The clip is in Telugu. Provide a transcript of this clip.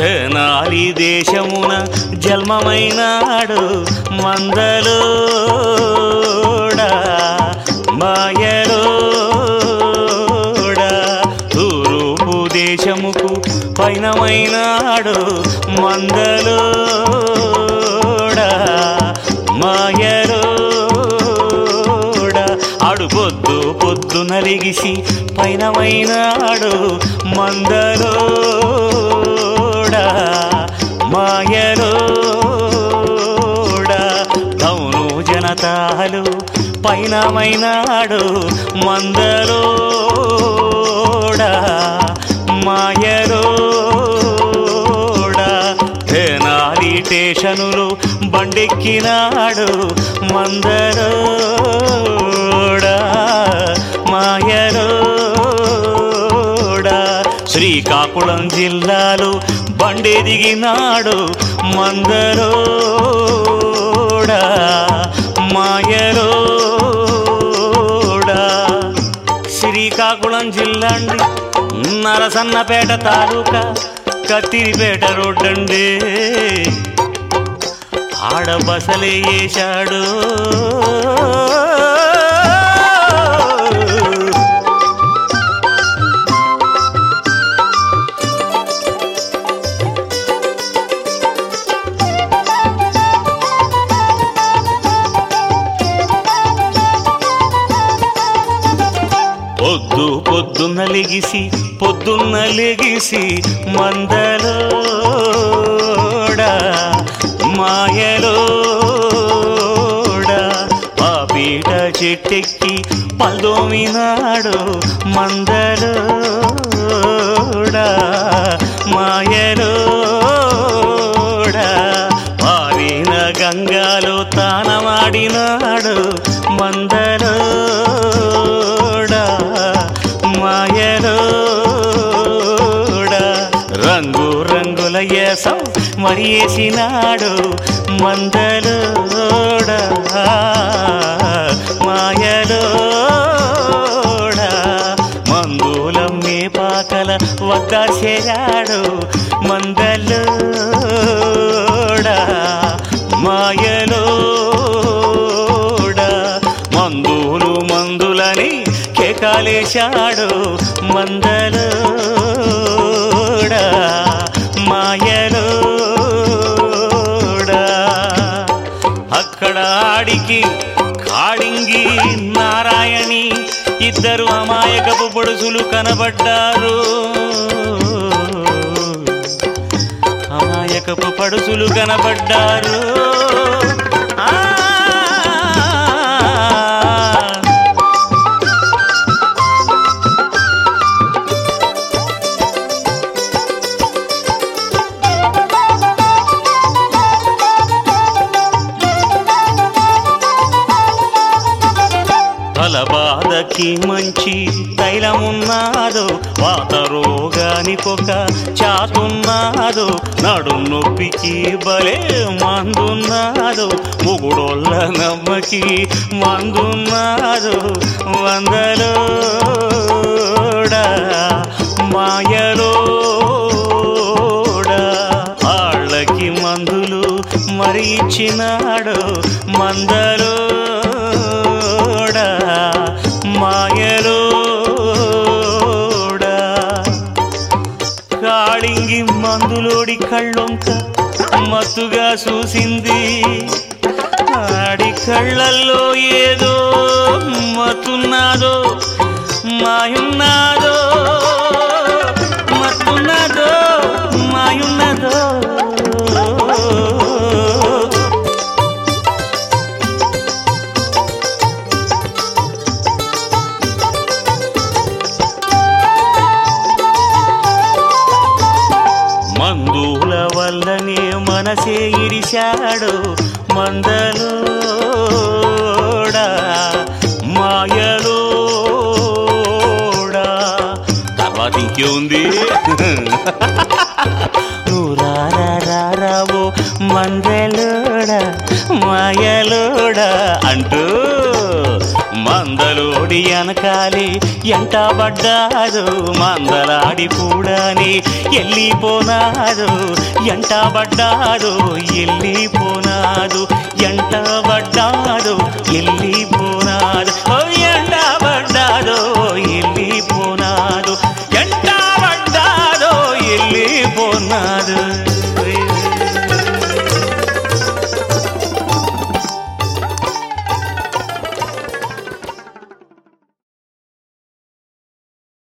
తెనాలి దేశమున జన్మమైనాడు మందలోడా మాయలోడా తూర్పు దేశముకు పైనమైనాడు మందలోడా మాయలోడా ఆడు పొద్దు పొద్దు నలిగిసి పైనమైనాడు మందలోడా మాయలోడా కౌను జనతాలు పైనమైనాడు మందలోడా మాయలోడా తెనాలి స్టేషనులు బండెక్కినాడు మందరోడా మాయరోడా శ్రీకాకుళం జిల్లాలో బండి దిగినాడు మందరోడా మాయరోడా శ్రీకాకుళం జిల్లా అండి నరసన్నపేట తాలూకా కత్తిరిపేట రోడ్డండి ఆడ బసలే వేశాడు పొద్దు పొద్దున్న లెగిసి పొద్దున్న లెగిసి మందలోడా మాయలోడా పాపీట చెట్టెక్కి పల్దోమినాడు మందలోడా మాయలోడా పారిన గంగాలో తానమాడినాడు మందలోడా మాయలోడా రంగు రంగుల ఏసం మరి వేసినాడు మందలోడా మాయలోడా మందులమ్మే పాకల వద్ద చేరాడు మందలోడా మాయలోడా మందులు మందులని కేకాలేశాడు మందలోడా మాయలోడా అక్కడ ఆడికి కాడింగి నారాయణి ఇద్దరు అమాయకపు పొడుసులు కనబడ్డారు అమాయకపు పడుసులు కనబడ్డారు ఆ తలబాధకి మంచి తైలమున్నాదో వాత రోగానికొక చాతున్నాదో నడు నొప్పికి బలే మందున్నాదో ముగుడోళ్ళ నమ్మకి మందున్నాదో వందలోడా మాయలోడా ఆళ్ళకి మందులు మరి ఇచ్చినాడు మందలోడా మాయలోడా కాళింగి మందులోడి కళ్ళొంక మత్తుగా చూసింది ఆడి కళ్ళల్లో ఏదో మత్తున్నదో మాయున్నదో మత్తున్నదో మాయున్నదో మందుల వల్లనే మనసే ఇరిశాడు మందలోడా మాయలోడా తర్వాత ఇంకే ఉంది నువ్వు రారా రారావో మందలోడా మాయలోడా అంటూ మందలోడి వెనక మేఘాలే ఎంటబడ్డారు మందలాడి కూడానే ఎల్లిపోనారు ఎంటబడ్డారు ఎల్లిపోనారు ఎంటబడ్డారు ఎల్లి